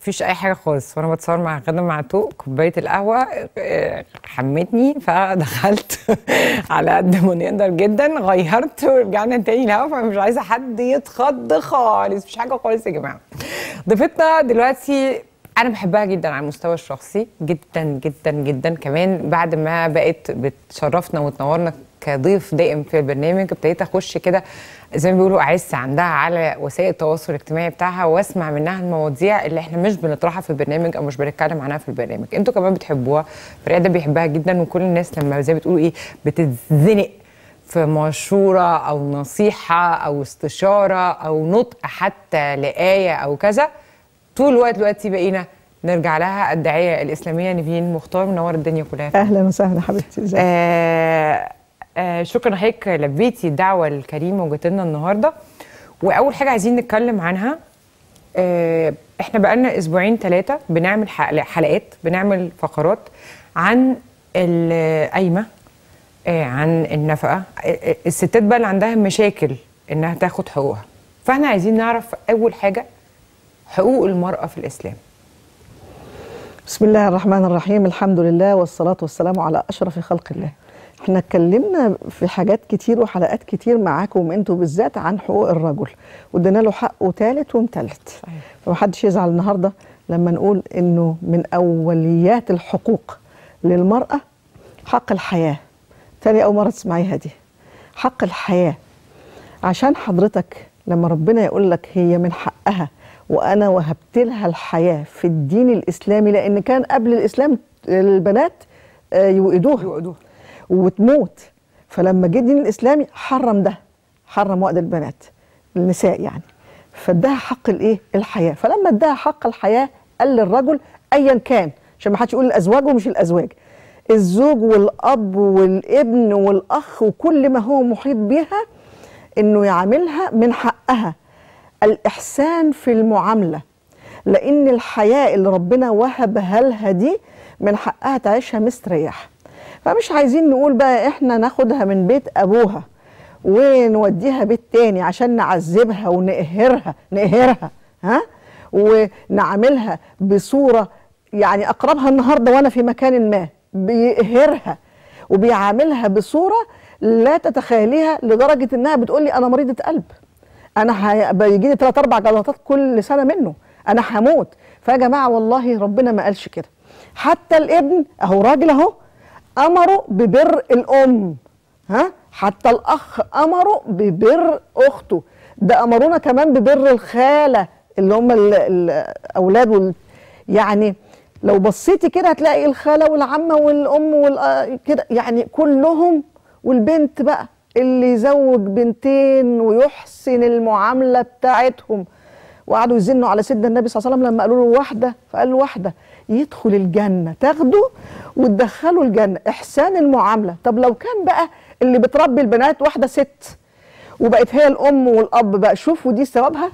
مفيش اي حاجه خالص وانا بتصور مع غدا مع توق كوبايه القهوه آه، حمتني فدخلت على قد ما نقدر جدا غيرت ورجعنا تاني الهوا فمش عايزه حد يتخض خالص مش حاجه خالص يا جماعه ضيفتنا دلوقتي انا بحبها جدا على المستوى الشخصي جدا جدا جدا كمان بعد ما بقت بتشرفنا وتنورنا كضيف دائم في البرنامج ابتديت اخش كده زي ما بيقولوا اعز عندها على وسائل التواصل الاجتماعي بتاعها واسمع منها المواضيع اللي احنا مش بنطرحها في البرنامج او مش بنتكلم عنها في البرنامج انتوا كمان بتحبوها فريده ده بيحبها جدا وكل الناس لما زي ما بتقولوا ايه بتتزنق في مشورة أو نصيحة أو استشارة أو نطق حتى لآية أو كذا طول الوقت دلوقتي بقينا نرجع لها الداعية الإسلامية نيفين مختار منور الدنيا كلها اهلا وسهلا حبيبتي ازيك آه آه شكرا حضرتك لبيتي الدعوة الكريمة وجيت لنا النهاردة وأول حاجة عايزين نتكلم عنها آه احنا بقالنا أسبوعين ثلاثة بنعمل حل- حلقات بنعمل فقرات عن القايمة آه عن النفقة آه، آه، الستات بقى اللي عندها مشاكل إنها تاخد حقوقها فاحنا عايزين نعرف أول حاجة حقوق المرأة في الإسلام بسم الله الرحمن الرحيم الحمد لله والصلاة والسلام على أشرف خلق الله احنا اتكلمنا في حاجات كتير وحلقات كتير معاكم انتوا بالذات عن حقوق الرجل وادينا له حقه ثالث ومثلث صحيح. فمحدش يزعل النهارده لما نقول انه من اوليات الحقوق للمرأة حق الحياة تاني أول مرة تسمعيها دي حق الحياة عشان حضرتك لما ربنا يقول لك هي من حقها وانا وهبت لها الحياه في الدين الاسلامي لان كان قبل الاسلام البنات آه، يوقدوها يوقدوها وتموت فلما جه الدين الاسلامي حرم ده حرم وقت البنات النساء يعني فاداها حق الايه الحياه فلما اداها حق الحياه قال للرجل ايا كان عشان ما حدش يقول الازواج ومش الازواج الزوج والاب والابن والاخ وكل ما هو محيط بها انه يعاملها من حقها الاحسان في المعامله لان الحياه اللي ربنا وهبها لها دي من حقها تعيشها مستريح فمش عايزين نقول بقى احنا ناخدها من بيت ابوها ونوديها بيت تاني عشان نعذبها ونقهرها نقهرها ها ونعملها بصوره يعني اقربها النهارده وانا في مكان ما بيقهرها وبيعاملها بصوره لا تتخيليها لدرجه انها بتقول لي انا مريضه قلب انا بيجي لي ثلاث اربع جلطات كل سنه منه انا هموت فيا جماعه والله ربنا ما قالش كده حتى الابن اهو راجل اهو امره ببر الام ها حتى الاخ امره ببر اخته ده امرونا كمان ببر الخاله اللي هم ال- الاولاد وال يعني لو بصيتي كده هتلاقي الخاله والعمه والام وال كده يعني كلهم والبنت بقى اللي يزوج بنتين ويحسن المعامله بتاعتهم وقعدوا يزنوا على سيدنا النبي صلى الله عليه وسلم لما قالوا له واحده فقال له واحده يدخل الجنه تاخده وتدخله الجنه احسان المعامله طب لو كان بقى اللي بتربي البنات واحده ست وبقت هي الام والاب بقى شوفوا دي ثوابها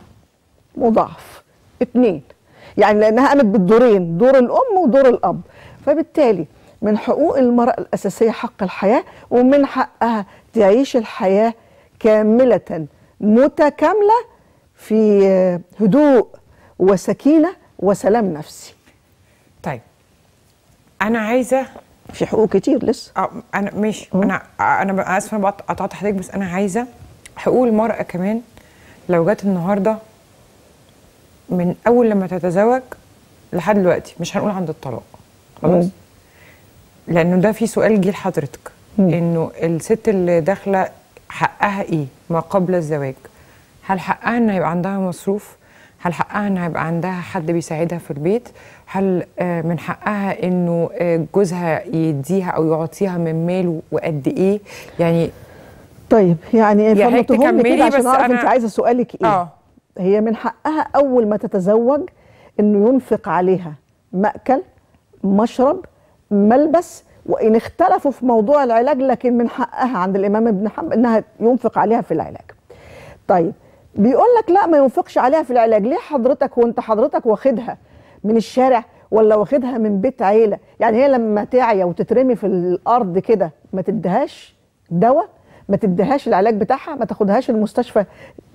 مضاعف اتنين يعني لانها قامت بالدورين دور الام ودور الاب فبالتالي من حقوق المراه الاساسيه حق الحياه ومن حقها تعيش الحياه كامله متكامله في هدوء وسكينه وسلام نفسي طيب أنا عايزة في حقوق كتير لسه اه انا ماشي انا انا بقى اسفه انا بقط- قطعت حضرتك بس انا عايزه حقوق المراه كمان لو جت النهارده من اول لما تتزوج لحد دلوقتي مش هنقول عند الطلاق خلاص مم. لانه ده في سؤال جه لحضرتك انه الست اللي داخله حقها ايه ما قبل الزواج هل حقها ان يبقى عندها مصروف هل حقها ان يبقى عندها حد بيساعدها في البيت هل آه، من حقها انه آه، جوزها يديها او يعطيها من ماله وقد ايه يعني طيب يعني يا ريت فرمتهم لي تكملي كده عشان بس اعرف أنا- انت عايزه سؤالك ايه اه هي من حقها اول ما تتزوج انه ينفق عليها مأكل مشرب ملبس وان اختلفوا في موضوع العلاج لكن من حقها عند الامام ابن حنبل انها ينفق عليها في العلاج طيب بيقول لك لا ما ينفقش عليها في العلاج ليه حضرتك وانت حضرتك واخدها من الشارع ولا واخدها من بيت عيله يعني هي لما تعيا وتترمي في الارض كده ما تديهاش دواء ما تديهاش العلاج بتاعها ما تاخدهاش المستشفى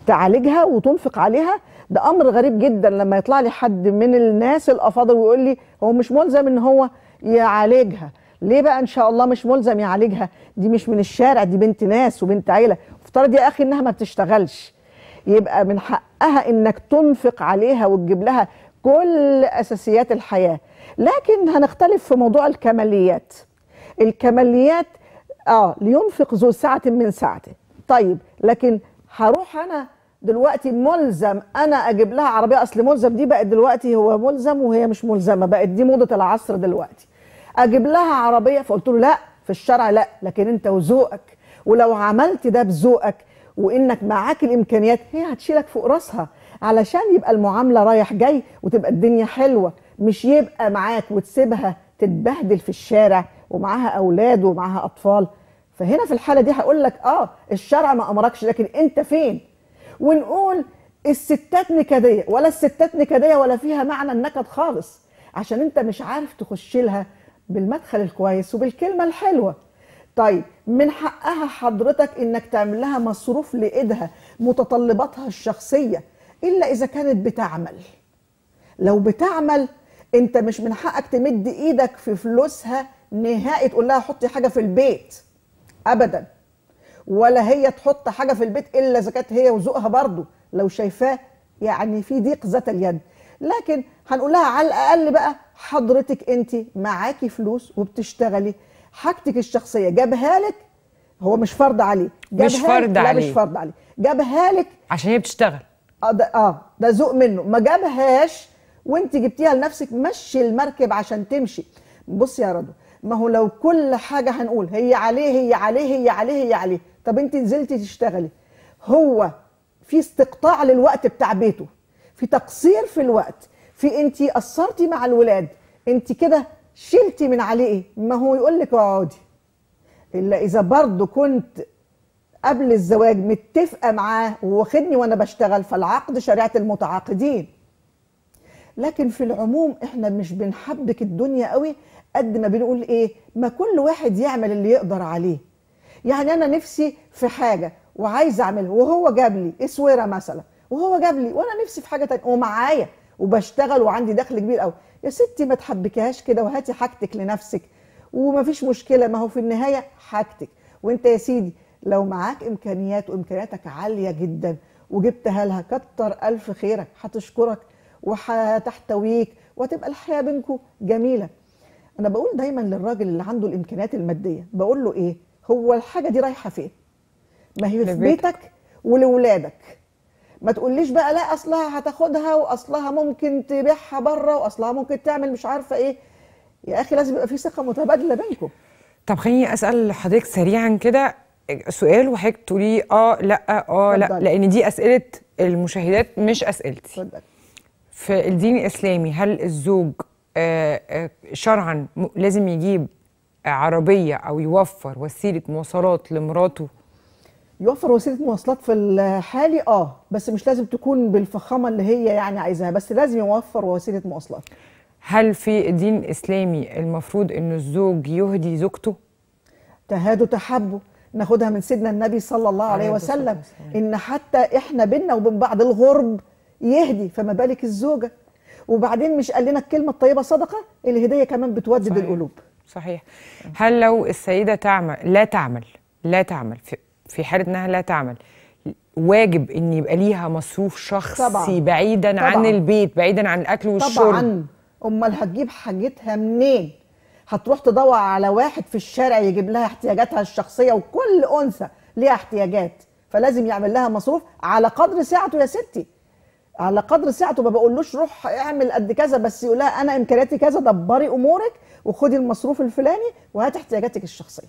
تعالجها وتنفق عليها ده امر غريب جدا لما يطلع لي حد من الناس الافاضل ويقول لي هو مش ملزم ان هو يعالجها ليه بقى ان شاء الله مش ملزم يعالجها دي مش من الشارع دي بنت ناس وبنت عيله افترض يا اخي انها ما بتشتغلش يبقى من حقها انك تنفق عليها وتجيب لها كل اساسيات الحياه لكن هنختلف في موضوع الكماليات الكماليات اه لينفق ذو سعه من سعته طيب لكن هروح انا دلوقتي ملزم انا اجيب لها عربيه اصل ملزم دي بقت دلوقتي هو ملزم وهي مش ملزمه بقت دي موضه العصر دلوقتي اجيب لها عربيه فقلت له لا في الشرع لا لكن انت وذوقك ولو عملت ده بذوقك وانك معاك الامكانيات هي هتشيلك فوق راسها علشان يبقى المعامله رايح جاي وتبقى الدنيا حلوه مش يبقى معاك وتسيبها تتبهدل في الشارع ومعاها اولاد ومعاها اطفال فهنا في الحاله دي هقول لك اه الشرع ما امركش لكن انت فين ونقول الستات نكديه ولا الستات نكديه ولا فيها معنى النكد خالص عشان انت مش عارف تخش لها بالمدخل الكويس وبالكلمه الحلوه طيب من حقها حضرتك انك تعمل لها مصروف لايدها متطلباتها الشخصيه الا اذا كانت بتعمل لو بتعمل انت مش من حقك تمد ايدك في فلوسها نهائي تقول لها حطي حاجه في البيت ابدا ولا هي تحط حاجه في البيت الا اذا كانت هي وذوقها برضه لو شايفاه يعني في ضيق ذات اليد لكن هنقول لها على الاقل بقى حضرتك انت معاكي فلوس وبتشتغلي حاجتك الشخصيه جابها لك هو مش فرض عليه مش جابها فرض لك لا عليه. مش فرض عليه جابها لك عشان هي بتشتغل اه ده اه ده ذوق منه ما جابهاش وانت جبتيها لنفسك مشي المركب عشان تمشي بص يا رضوى ما هو لو كل حاجه هنقول هي عليه هي عليه هي عليه هي عليه طب انت نزلتي تشتغلي هو في استقطاع للوقت بتاع بيته في تقصير في الوقت في انت قصرتي مع الولاد انت كده شلتي من عليه ايه ما هو يقول لك اقعدي الا اذا برضه كنت قبل الزواج متفقه معاه وواخدني وانا بشتغل فالعقد شريعه المتعاقدين لكن في العموم احنا مش بنحبك الدنيا قوي قد ما بنقول ايه ما كل واحد يعمل اللي يقدر عليه يعني انا نفسي في حاجه وعايزه اعملها وهو جاب لي اسوره مثلا وهو جاب لي وانا نفسي في حاجه تانية ومعايا وبشتغل وعندي دخل كبير قوي يا ستي ما تحبكيهاش كده وهاتي حاجتك لنفسك ومفيش مشكله ما هو في النهايه حاجتك وانت يا سيدي لو معاك امكانيات وامكانياتك عاليه جدا وجبتها لها كتر الف خيرك هتشكرك وهتحتويك وهتبقى الحياه بينكم جميله انا بقول دايما للراجل اللي عنده الامكانيات الماديه بقول له ايه هو الحاجه دي رايحه فين ما هي في لبيتك. بيتك ولولادك ما تقوليش بقى لا اصلها هتاخدها واصلها ممكن تبيعها بره واصلها ممكن تعمل مش عارفه ايه يا اخي لازم يبقى في ثقه متبادله بينكم طب خليني اسال حضرتك سريعا كده سؤال وحضرتك تقولي اه لا اه لا اتفضلي. لان دي اسئله المشاهدات مش اسئلتي اتفضل في الدين الاسلامي هل الزوج آه، آه، شرعا م- لازم يجيب عربيه او يوفر وسيله مواصلات لمراته يوفر وسيله مواصلات في الحالي اه بس مش لازم تكون بالفخامه اللي هي يعني عايزاها بس لازم يوفر وسيله مواصلات هل في الدين الاسلامي المفروض ان الزوج يهدي زوجته تهادوا تحبوا ناخدها من سيدنا النبي صلى الله عليه عليه الصلاة وسلم والسلام. ان حتى احنا بينا وبين بعض الغرب يهدي فما بالك الزوجه وبعدين مش قال لنا الكلمه الطيبه صدقه الهديه كمان بتودد صحيح. القلوب صحيح هل لو السيده تعمل لا تعمل لا تعمل في, في حاله انها لا تعمل واجب ان يبقى ليها مصروف شخصي طبعاً. بعيدا عن طبعاً. البيت بعيدا عن الاكل والشرب طبعا امال هتجيب حاجتها منين هتروح تدور على واحد في الشارع يجيب لها احتياجاتها الشخصيه وكل انثى ليها احتياجات فلازم يعمل لها مصروف على قدر سعته يا ستي على قدر سعته ما بقولوش روح اعمل قد كذا بس يقول لها انا امكانياتي كذا دبري امورك وخدي المصروف الفلاني وهات احتياجاتك الشخصيه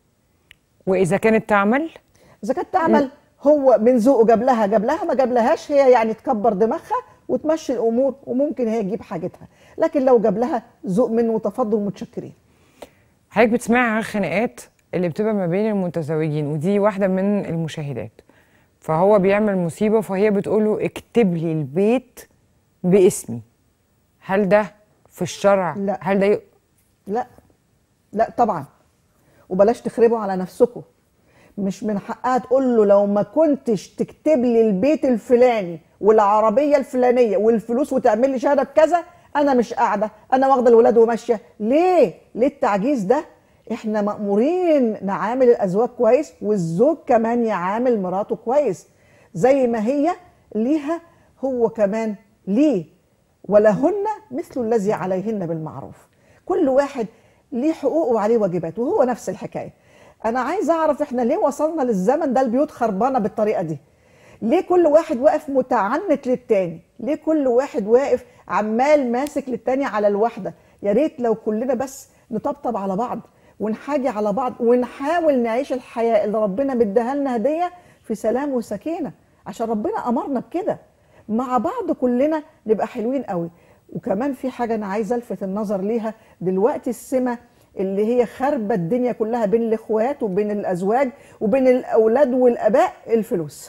واذا كانت تعمل اذا كانت تعمل هو من ذوقه جاب لها جاب لها ما جاب لهاش هي يعني تكبر دماغها وتمشي الامور وممكن هي تجيب حاجتها لكن لو جاب لها ذوق منه وتفضل متشكرين حضرتك بتسمعي عن الخناقات اللي بتبقى ما بين المتزوجين ودي واحده من المشاهدات فهو بيعمل مصيبه فهي بتقول له اكتب لي البيت باسمي هل ده في الشرع لا. هل ده ي... لا لا طبعا وبلاش تخربوا على نفسكم مش من حقها تقول له لو ما كنتش تكتب لي البيت الفلاني والعربيه الفلانيه والفلوس وتعمل لي شهاده بكذا انا مش قاعده انا واخده الولاد وماشيه ليه ليه التعجيز ده احنا مامورين نعامل الازواج كويس والزوج كمان يعامل مراته كويس زي ما هي ليها هو كمان ليه ولهن مثل الذي عليهن بالمعروف كل واحد ليه حقوق وعليه واجبات وهو نفس الحكايه انا عايز اعرف احنا ليه وصلنا للزمن ده البيوت خربانه بالطريقه دي ليه كل واحد واقف متعنت للتاني ليه كل واحد واقف عمال ماسك للتاني على الواحده يا ريت لو كلنا بس نطبطب على بعض ونحاجي على بعض ونحاول نعيش الحياه اللي ربنا مديها لنا هديه في سلام وسكينه عشان ربنا امرنا بكده مع بعض كلنا نبقى حلوين قوي وكمان في حاجه انا عايزه الفت النظر ليها دلوقتي السمه اللي هي خاربه الدنيا كلها بين الاخوات وبين الازواج وبين الاولاد والاباء الفلوس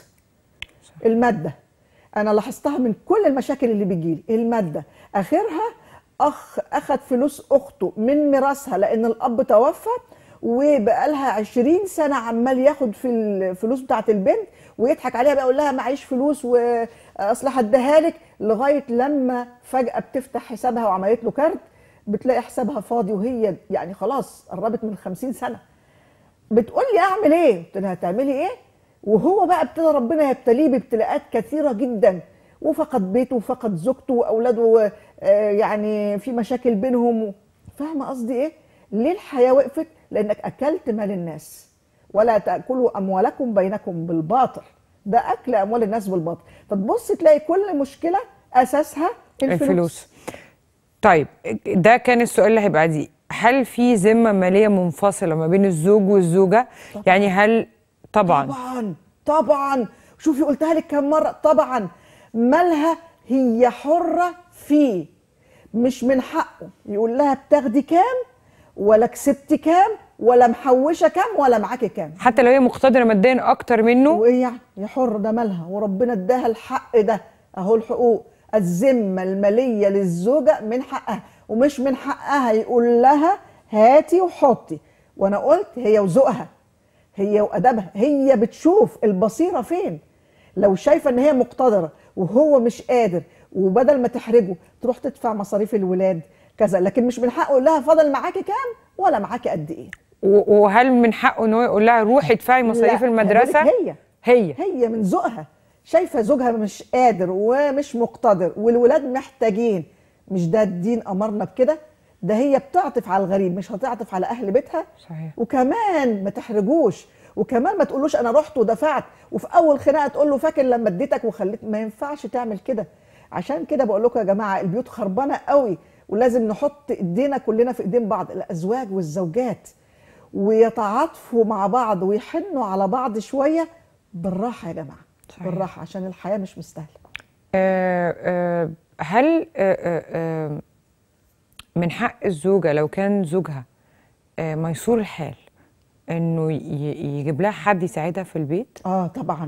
الماده انا لاحظتها من كل المشاكل اللي بتجيلي الماده اخرها اخ اخد فلوس اخته من ميراثها لان الاب توفى وبقى لها 20 سنه عمال ياخد في الفلوس بتاعه البنت ويضحك عليها بقى يقول لها معيش فلوس واصل هديها لك لغايه لما فجاه بتفتح حسابها وعملت له كارت بتلاقي حسابها فاضي وهي يعني خلاص قربت من 50 سنه بتقول لي اعمل ايه؟ قلت لها هتعملي ايه؟ وهو بقى ابتدى ربنا يبتليه بابتلاءات كثيره جدا وفقد بيته وفقد زوجته واولاده آه، يعني في مشاكل بينهم فاهمه قصدي ايه؟ ليه الحياه وقفت؟ لانك اكلت مال الناس ولا تاكلوا اموالكم بينكم بالباطل ده اكل اموال الناس بالباطل فتبص تلاقي كل مشكله اساسها الفلوس, الفلوس طيب ده كان السؤال اللي هيبقى دي هل في ذمه ماليه منفصله ما بين الزوج والزوجه طبعاً. يعني هل طبعا طبعا طبعا شوفي قلتها لك كم مره طبعا مالها هي حره فيه مش من حقه يقول لها بتاخدي كام ولا كسبتي كام ولا محوشه كام ولا معاكي كام حتى لو هي مقتدره ماديا اكتر منه وايه يعني يا حر ده مالها وربنا اداها الحق ده اهو الحقوق الذمه الماليه للزوجه من حقها ومش من حقها يقول لها هاتي وحطي وانا قلت هي وذوقها هي وادبها هي بتشوف البصيره فين لو شايفه ان هي مقتدره وهو مش قادر وبدل ما تحرجه تروح تدفع مصاريف الولاد كذا لكن مش من حقه يقول لها فاضل معاكي كام ولا معاكي قد ايه و- وهل من حقه ان هو يقول لها روحي ادفعي مصاريف لا، المدرسه هي هي هي من ذوقها شايفه زوجها مش قادر ومش مقتدر والولاد محتاجين مش ده الدين امرنا بكده ده هي بتعطف على الغريب مش هتعطف على اهل بيتها صحيح وكمان ما تحرجوش وكمان ما تقولوش انا رحت ودفعت وفي اول خناقه تقول له فاكر لما اديتك وخليت ما ينفعش تعمل كده عشان كده بقول لكم يا جماعه البيوت خربانه قوي ولازم نحط ايدينا كلنا في ايدين بعض الازواج والزوجات ويتعاطفوا مع بعض ويحنوا على بعض شويه بالراحه يا جماعه صحيح. بالراحه عشان الحياه مش مستاهله آه، آه، هل آه، آه، آه، من حق الزوجة لو كان زوجها آه، ميسور الحال انه ي- يجيب لها حد يساعدها في البيت اه طبعا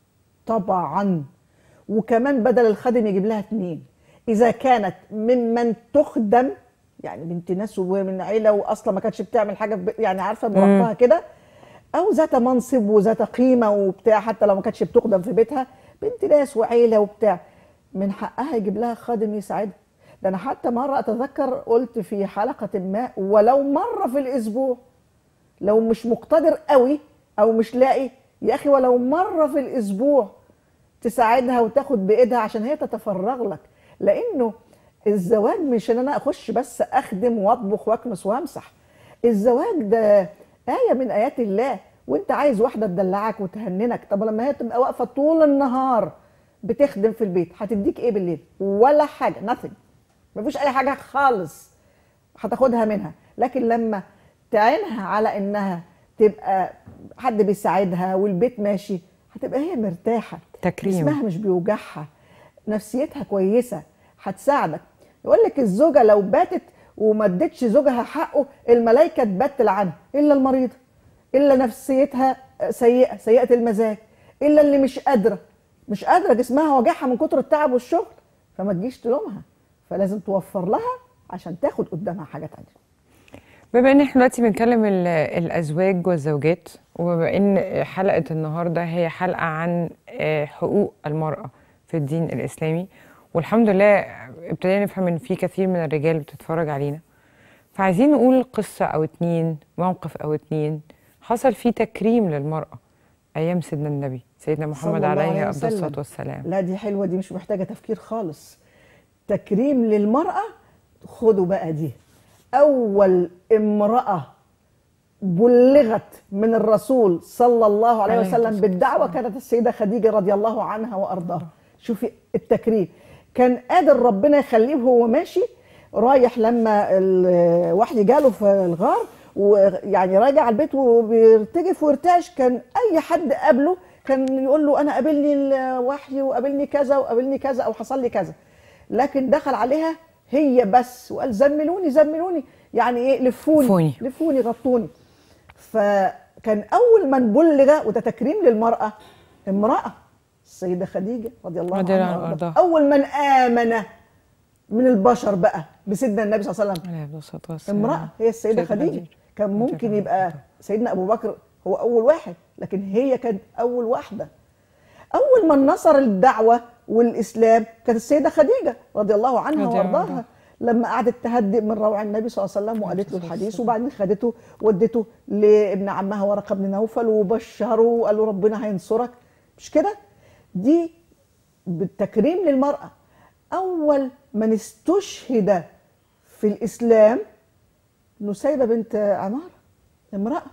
طبعا وكمان بدل الخادم يجيب لها اتنين اذا كانت ممن تخدم يعني بنت ناس ومن عيله واصلا ما كانتش بتعمل حاجه في بي- يعني عارفه مرفهه كده او ذات منصب وذات قيمه وبتاع حتى لو ما كانتش بتخدم في بيتها بنت ناس وعيله وبتاع من حقها يجيب لها خادم يساعدها ده انا حتى مره اتذكر قلت في حلقه ما ولو مره في الاسبوع لو مش مقتدر قوي او مش لاقي يا اخي ولو مره في الاسبوع تساعدها وتاخد بايدها عشان هي تتفرغ لك لانه الزواج مش ان انا اخش بس اخدم واطبخ واكنس وامسح الزواج ده ايه من ايات الله وانت عايز واحده تدلعك وتهننك طب لما هي تبقى واقفه طول النهار بتخدم في البيت هتديك ايه بالليل ولا حاجه nothing مفيش اي حاجه خالص هتاخدها منها لكن لما تعينها على انها تبقى حد بيساعدها والبيت ماشي هتبقى هي مرتاحه تكريم. اسمها مش بيوجعها نفسيتها كويسه هتساعدك يقول لك الزوجه لو باتت وما ادتش زوجها حقه الملائكه تبت عنها الا المريضه الا نفسيتها سيئه سيئه المزاج الا اللي مش قادره مش قادره جسمها وجعها من كتر التعب والشغل فما تجيش تلومها فلازم توفر لها عشان تاخد قدامها حاجه تانية بما ان احنا دلوقتي بنتكلم ال- الازواج والزوجات وبما ان حلقه النهارده هي حلقه عن آه، حقوق المراه في الدين الاسلامي والحمد لله ابتدينا نفهم ان في كثير من الرجال بتتفرج علينا فعايزين نقول قصه او اتنين موقف او اتنين حصل فيه تكريم للمراه ايام سيدنا النبي سيدنا محمد صلى الله عليه عليه افضل وسلم. الصلاه والسلام لا دي حلوه دي مش محتاجه تفكير خالص تكريم للمراه خدوا بقى دي اول امراه بلغت من الرسول صلى الله عليه عليه وسلم الصلاة بالدعوه والسلام. كانت السيده خديجه رضي الله عنها وارضاها شوفي التكريم كان قادر ربنا يخليه وهو ماشي رايح لما الوحي جاله في الغار ويعني راجع البيت وبيرتجف ويرتعش كان اي حد قابله كان يقول له انا قابلني الوحي وقابلني كذا وقابلني كذا او حصل لي كذا لكن دخل عليها هي بس وقال زملوني زملوني يعني ايه لفوني فوني. لفوني غطوني فكان اول من بلغ وده تكريم للمراه امراه السيده خديجه رضي الله رضي الله عنها عنها وارضاها وأرضاها. اول من امن من البشر بقى بسيدنا النبي صلى الله عليه وسلم عليه افضل الصلاه والسلام امراه هي السيده سيدة خديجه خديجة. كان رضي ممكن الله يبقى عنها. سيدنا ابو بكر هو اول واحد لكن هي كانت اول واحده اول من نصر الدعوه والاسلام كانت السيده خديجه رضي الله عنها رضي الله وارضاها عنها. لما قعدت تهدئ من روع النبي صلى الله عليه وسلم وقالت له عليه الحديث الصلاة وبعدين خدته ودته لابن عمها ورقه بن نوفل وبشره وقال له ربنا هينصرك مش كده دي بالتكريم للمراه اول من استشهد في الاسلام نسيبه بنت عمار امراه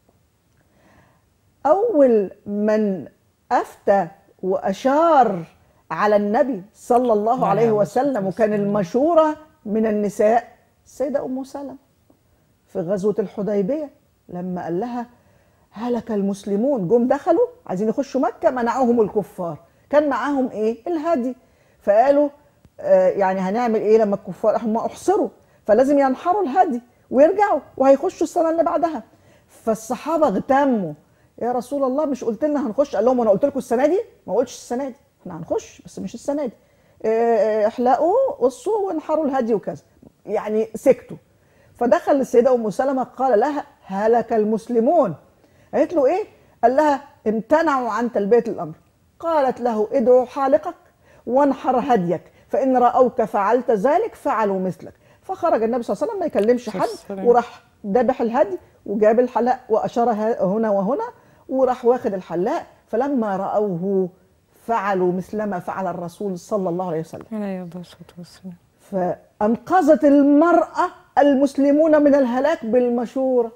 اول من افتى واشار على النبي صلى الله عليه عليه وسلم الصلاة وكان والسلام. المشوره من النساء السيده ام سلمة في غزوه الحديبيه لما قال لها هلك المسلمون جم دخلوا عايزين يخشوا مكه منعوهم الكفار كان معاهم ايه الهدي فقالوا آه يعني هنعمل ايه لما الكفار هم احصروا فلازم ينحروا الهدي ويرجعوا وهيخشوا السنه اللي بعدها فالصحابه اغتموا يا رسول الله مش قلت لنا هنخش قال لهم انا قلت لكم السنه دي ما قلتش السنه دي احنا هنخش بس مش السنه دي آه، احلقوا قصوا وانحروا الهدي وكذا يعني سكتوا فدخل السيده ام سلمه قال لها هلك المسلمون قالت له ايه قال لها امتنعوا عن تلبيه الامر قالت له ادعو حالقك وانحر هديك فان راوك فعلت ذلك فعلوا مثلك فخرج النبي صلى الله عليه وسلم ما يكلمش صلى حد الله عليه وسلم. وراح ذبح الهدي وجاب الحلاق واشار ه- هنا وهنا وراح واخد الحلاق فلما راوه فعلوا مثلما فعل الرسول صلى الله عليه وسلم عليه افضل الصلاه والسلام فانقذت المراه المسلمون من الهلاك بالمشوره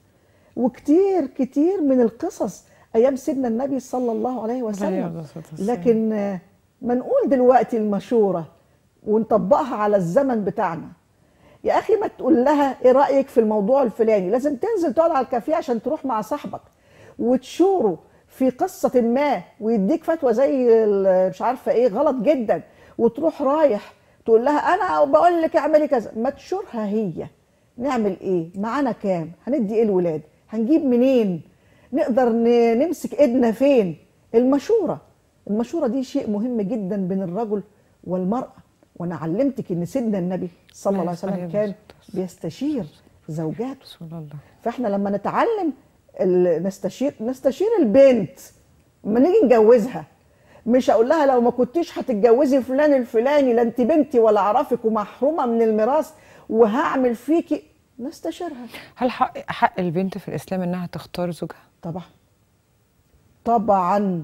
وكتير كتير من القصص ايام سيدنا النبي صلى الله عليه عليه وسلم أفضل الصلاة والسلام. لكن آه، ما نقول دلوقتي المشوره ونطبقها على الزمن بتاعنا يا اخي ما تقول لها ايه رايك في الموضوع الفلاني لازم تنزل تقعد على الكافيه عشان تروح مع صاحبك وتشوره في قصه ما ويديك فتوى زي ال- مش عارفه ايه غلط جدا وتروح رايح تقول لها انا بقول لك اعملي كذا ما تشورها هي نعمل ايه معانا كام هندي ايه الولاد هنجيب منين نقدر ن- نمسك ايدنا فين المشوره المشوره دي شيء مهم جدا بين الرجل والمراه وانا علمتك ان سيدنا النبي صلى الله عليه وسلم عليه كان الصلاة بيستشير زوجاته رسول الله فاحنا لما نتعلم ال- نستشير نستشير البنت لما نيجي نجوزها مش اقول لها لو ما كنتيش هتتجوزي فلان الفلاني لا انت بنتي ولا اعرفك ومحرومه من الميراث وهعمل فيكي نستشيرها هل حق, حق البنت في الاسلام انها تختار زوجها طبعا طبعا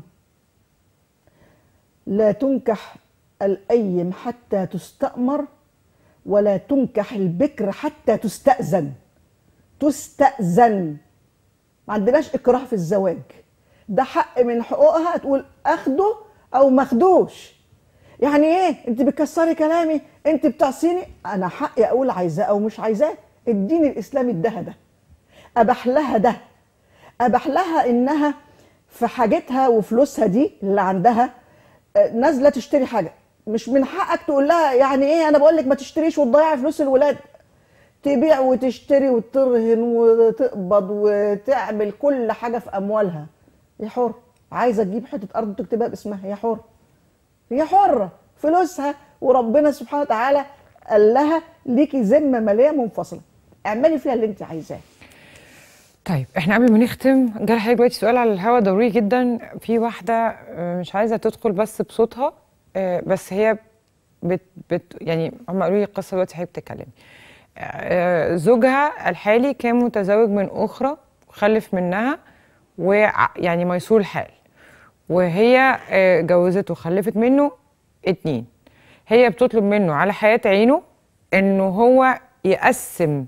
لا تنكح الايم حتى تستأمر ولا تنكح البكر حتى تستأذن تستأذن ما عندناش اكراه في الزواج ده حق من حقوقها تقول اخده او ماخدوش يعني ايه انت بتكسري كلامي انت بتعصيني انا حقي اقول عايزاه او مش عايزاه الدين الاسلامي اداها ده اباح لها ده اباح لها انها في حاجتها وفلوسها دي اللي عندها آه، نازله تشتري حاجه مش من حقك تقول لها يعني ايه انا بقول لك ما تشتريش وتضيعي فلوس الولاد تبيع وتشتري وترهن وتقبض وتعمل كل حاجه في اموالها هي حر عايزه تجيب حته ارض تكتبها باسمها هي حر هي حره فلوسها وربنا سبحانه وتعالى قال لها ليكي ذمه ماليه منفصله اعملي فيها اللي انت عايزاه طيب احنا قبل ما نختم جه لحضرتك دلوقتي سؤال على الهوا ضروري جدا في واحده آه، مش عايزه تدخل بس بصوتها آه، بس هي بت بت يعني هم قالوا لي القصه دلوقتي حضرتك بتتكلمي آه، زوجها الحالي كان متزوج من اخرى خلف منها ويعني ميسور الحال وهي آه، جوزته وخلفت منه اتنين هي بتطلب منه على حياة عينه انه هو يقسم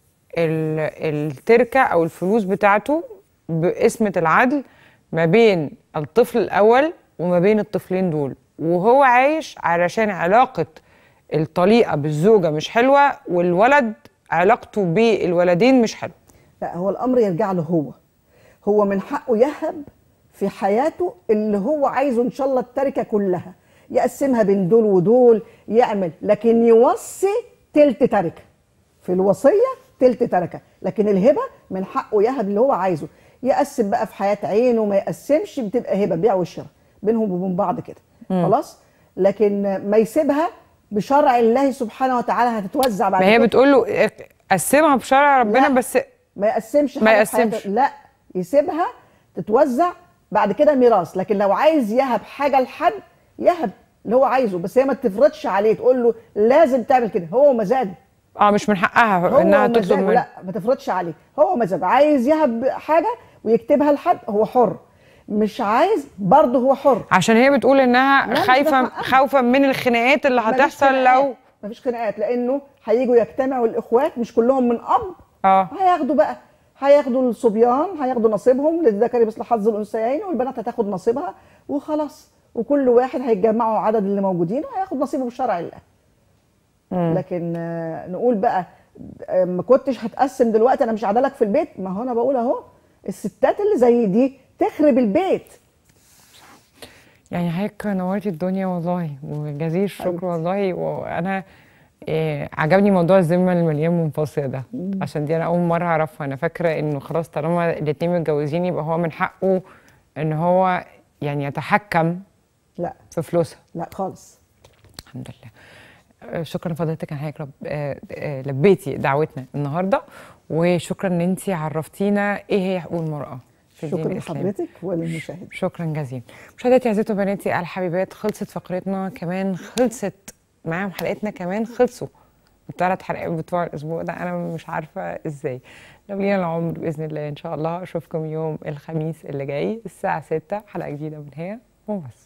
ال- التركة او الفلوس بتاعته بقسمة العدل ما بين الطفل الاول وما بين الطفلين دول وهو عايش علشان علاقة الطليقة بالزوجة مش حلوة والولد علاقته بالولدين مش حلوة لا هو الامر يرجع له هو هو من حقه يهب في حياته اللي هو عايزه ان شاء الله التركه كلها يقسمها بين دول ودول يعمل لكن يوصي تلت تركه في الوصيه تلت تركه لكن الهبه من حقه يهب اللي هو عايزه يقسم بقى في حياه عينه ما يقسمش بتبقى هبه بيع وشراء بينهم وبين بعض كده خلاص لكن ما يسيبها بشرع الله سبحانه وتعالى هتتوزع بعد ما هي كده. بتقول له قسمها بشرع ربنا لا. بس ما يقسمش ما حاجة في يقسمش. حياته. لا يسيبها تتوزع بعد كده ميراث لكن لو عايز يهب حاجه لحد يهب اللي هو عايزه بس هي ما تفرضش عليه تقول له لازم تعمل كده هو مزاجه اه مش من حقها هو انها تطلب مزاجه منه لا ما تفرضش عليه هو مزاجه عايز يهب حاجه ويكتبها لحد هو حر مش عايز برضه هو حر عشان هي بتقول انها لا، مش خايفه ده حقها. خوفا من الخناقات اللي مفيش هتحصل خناقات. لو مفيش خناقات لانه هيجوا يجتمعوا الاخوات مش كلهم من اب اه هياخدوا بقى هياخدوا الصبيان هياخدوا نصيبهم للذكر مثل حظ الانثيين والبنات هتاخد نصيبها وخلاص وكل واحد هيتجمعوا عدد اللي موجودين وهياخد نصيبه بشرع الله لكن آه، نقول بقى آه، ما كنتش هتقسم دلوقتي انا مش قاعده لك في البيت ما هو انا بقول اهو الستات اللي زي دي تخرب البيت يعني حضرتك نورتي الدنيا والله وجزيل الشكر والله وانا إيه عجبني موضوع الذمه المليان منفصله ده عشان دي انا اول مره اعرفها انا فاكره انه خلاص طالما الاتنين متجوزين يبقى هو من حقه ان هو يعني يتحكم لا في فلوسها لا خالص الحمد لله آه، شكرا لفضيلتك يا حضرتك رب آه، آه، لبيتي دعوتنا النهارده وشكرا ان انت عرفتينا ايه هي حقوق المراه في الدين شكرا الإسلامي. لحضرتك وللمشاهد شكرا جزيلا مشاهداتي عزيزتي وبناتي الحبيبات خلصت فقرتنا كمان خلصت معاهم حلقتنا كمان خلصوا الثلاث حلقات بتوع الاسبوع ده انا مش عارفه ازاي لو لينا العمر باذن الله ان شاء الله اشوفكم يوم الخميس اللي جاي الساعه 6 حلقه جديده من هي وبس